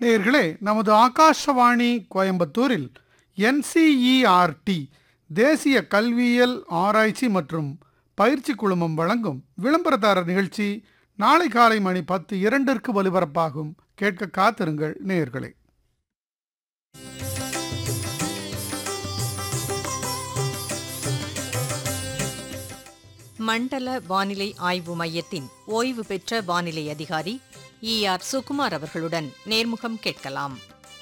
நேயர்களே நமது ஆகாஷவாணி கோயம்புத்தூரில் என்சிஇஆர்டி தேசிய கல்வியியல் ஆராய்ச்சி மற்றும் பயிற்சி குழுமம் வழங்கும் விளம்பரதாரர் நிகழ்ச்சி நாளை காலை மணி பத்து இரண்டிற்கு ஒலிபரப்பாகும் கேட்க காத்திருங்கள் நேயர்களே மண்டல வானிலை ஆய்வு மையத்தின் ஓய்வு பெற்ற வானிலை அதிகாரி இ ஆர் சுகுமார் அவர்களுடன் நேர்முகம் கேட்கலாம்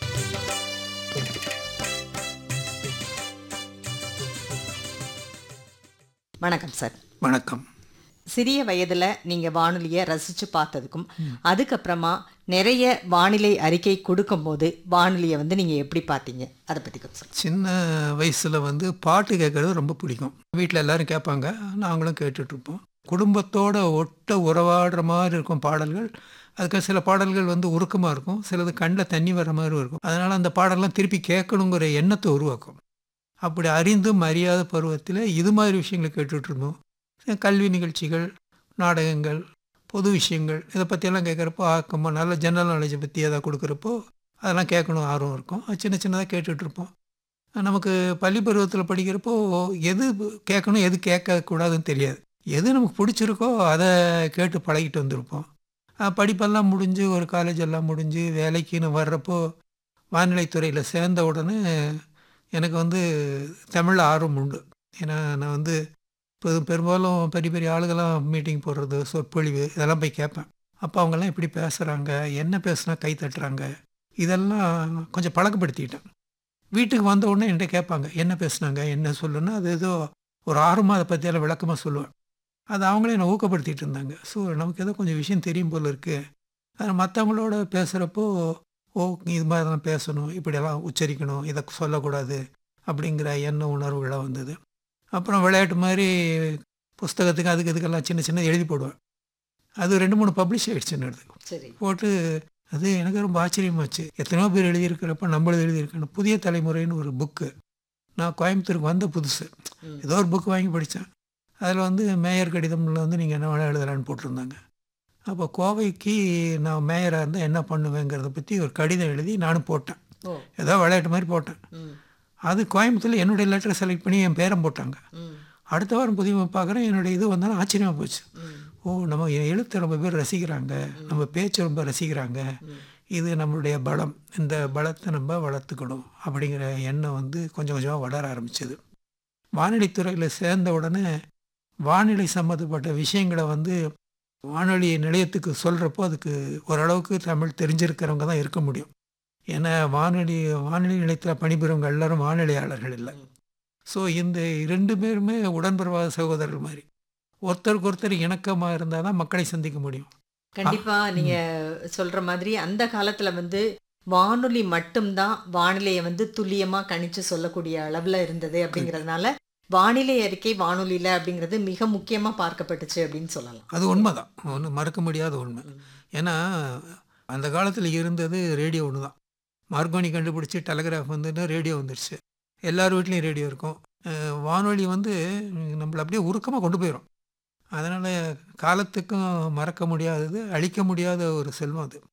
வணக்கம் சார் வணக்கம் சிறிய வயதுல நீங்க வானொலியை ரசிச்சு பார்த்ததுக்கும் அதுக்கப்புறமா நிறைய வானிலை அறிக்கை கொடுக்கும்போது வானொலியை வந்து நீங்க எப்படி பார்த்தீங்க அதை பத்தி கொஞ்சம் சொல்லுங்க. சின்ன வயசில் வந்து பாட்டு கேட்கறது ரொம்ப பிடிக்கும் வீட்டில் எல்லாரும் கேட்பாங்க நாங்களும் கேட்டுட்ருப்போம் குடும்பத்தோட ஒட்ட உறவாடுற மாதிரி இருக்கும் பாடல்கள் அதுக்கு சில பாடல்கள் வந்து உருக்கமாக இருக்கும் சிலது கண்ணில் தண்ணி வர மாதிரி இருக்கும் அதனால் அந்த பாடல்லாம் திருப்பி கேட்கணுங்கிற எண்ணத்தை உருவாக்கும் அப்படி அறிந்தும் அறியாத பருவத்தில் இது மாதிரி விஷயங்களை கேட்டுட்டு இருந்தோம் கல்வி நிகழ்ச்சிகள் நாடகங்கள் பொது விஷயங்கள் இதை பற்றியெல்லாம் கேட்குறப்போ ஆக்கமாக நல்ல ஜெனரல் நாலேஜை பற்றி எதாவது கொடுக்குறப்போ அதெல்லாம் கேட்கணும் ஆர்வம் இருக்கும் அது சின்ன சின்னதாக கேட்டுட்ருப்போம் நமக்கு பள்ளி பருவத்தில் படிக்கிறப்போ எது கேட்கணும் எது கேட்கக்கூடாதுன்னு தெரியாது எது நமக்கு பிடிச்சிருக்கோ அதை கேட்டு பழகிட்டு வந்திருப்போம் அஹ் படிப்பெல்லாம் முடிஞ்சு ஒரு காலேஜ் எல்லாம் முடிஞ்சு வேலைக்குன்னு வர்றப்போ வானிலைத்துறையில் சேர்ந்த உடனே எனக்கு வந்து தமிழில் ஆர்வம் உண்டு ஏன்னா நான் வந்து இப்போ பெரும்பாலும் பெரிய பெரிய ஆளுகள்லாம் மீட்டிங் போடுறது சொற்பொழிவு இதெல்லாம் போய் கேட்பேன் அப்போ அவங்கெல்லாம் எப்படி பேசுகிறாங்க என்ன பேசுனா கை தட்டுறாங்க இதெல்லாம் கொஞ்சம் பழக்கப்படுத்திக்கிட்டேன் வீட்டுக்கு வந்த உடனே என்கிட்ட கேட்பாங்க என்ன பேசுனாங்க என்ன சொல்லுன்னா அது ஏதோ ஒரு ஆர்வமாக அதை பற்றியெல்லாம் விளக்கமாக சொல்லுவேன் அது அவங்களே என்னை ஊக்கப்படுத்திட்டு இருந்தாங்க ஸோ நமக்கு ஏதோ கொஞ்சம் விஷயம் தெரியும் போல் இருக்குது அது மற்றவங்களோட பேசுகிறப்போ ஓ இது மாதிரி தான் பேசணும் இப்படியெல்லாம் உச்சரிக்கணும் இதை சொல்லக்கூடாது அப்படிங்கிற எண்ண உணர்வுகளாக வந்தது அப்புறம் விளையாட்டு மாதிரி புஸ்தகத்துக்கு அதுக்கு இதுக்கெல்லாம் சின்ன சின்ன எழுதி போடுவேன் அது ரெண்டு மூணு பப்ளிஷ் ஆகிடுச்சுன்னு எடுத்து சரி போட்டு அது எனக்கு ரொம்ப ஆச்சரியமாச்சு எத்தனையோ பேர் எழுதியிருக்கிறப்ப நம்மளும் எழுதியிருக்கணும் புதிய தலைமுறைன்னு ஒரு புக்கு நான் கோயம்புத்தூருக்கு வந்த புதுசு ம். ஏதோ ஒரு புக்கு வாங்கி படித்தேன் அதில் வந்து மேயர் கடிதம்ல வந்து நீங்கள் என்ன வேணால் எழுதலான்னு போட்டிருந்தாங்க அப்போ கோவைக்கு நான் மேயராக இருந்தால் என்ன பண்ணுவேங்கிறத பற்றி ஒரு கடிதம் எழுதி நானும் போட்டேன் ஓ ஏதோ விளையாட்டு மாதிரி போட்டேன் ம் அது கோயம்புத்தூரில் என்னுடைய லெட்டரை செலக்ட் பண்ணி என் பேரம் போட்டாங்க ம் அடுத்த வாரம் புதிய பார்க்குறேன் என்னுடைய இது வந்தாலும் ஆச்சரியமாக போச்சு ம் ஓ நம்ம எழுத்தை ரொம்ப பேர் ரசிக்கிறாங்க நம்ம பேச்சை ரொம்ப ரசிக்கிறாங்க இது நம்மளுடைய பலம் இந்த பலத்தை நம்ம வளர்த்துக்கணும் அப்படிங்கிற எண்ணம் வந்து கொஞ்சம் கொஞ்சமாக வளர ஆரம்பிச்சது வானிலைத்துறையில் சேர்ந்த உடனே வானிலை சம்மந்தப்பட்ட விஷயங்களை வந்து வானொலி நிலையத்துக்கு சொல்கிறப்போ அதுக்கு ஓரளவுக்கு தமிழ் தெரிஞ்சிருக்கிறவங்க தான் இருக்க முடியும் ஏன்னா வானொலி வானொலி நிலையத்தில் பணிபுரிவங்க எல்லாரும் வானிலையாளர்கள் இல்லை ஸோ இந்த இரண்டு பேருமே உடன்பிறவாத சகோதரர்கள் மாதிரி ஒருத்தருக்கு ஒருத்தர் இணக்கமாக இருந்தால் தான் மக்களை சந்திக்க முடியும் கண்டிப்பா நீங்க சொல்ற மாதிரி அந்த காலத்துல வந்து வானொலி மட்டும்தான் வானிலையை வந்து துல்லியமா கணிச்சு சொல்லக்கூடிய அளவுல இருந்தது அப்படிங்கறதுனால வானிலை அறிக்கை வானொலியில அப்படிங்கிறது மிக முக்கியமா பார்க்கப்பட்டுச்சு அப்படின்னு சொல்லலாம் அது உண்மைதான் ஒன்று மறக்க முடியாத உண்மை ஏன்னா அந்த காலத்தில் இருந்தது ரேடியோ ஒன்று தான் மார்கோனி கண்டுபிடிச்சி டெலகிராஃப் வந்துட்டு ரேடியோ வந்துடுச்சு எல்லார் வீட்லேயும் ரேடியோ இருக்கும் அஹ் வானொலி வந்து நம்மளை அப்படியே உருக்கமாக கொண்டு போயிடும் அதனால் காலத்துக்கும் மறக்க முடியாதது அழிக்க முடியாத ஒரு செல்வம் அது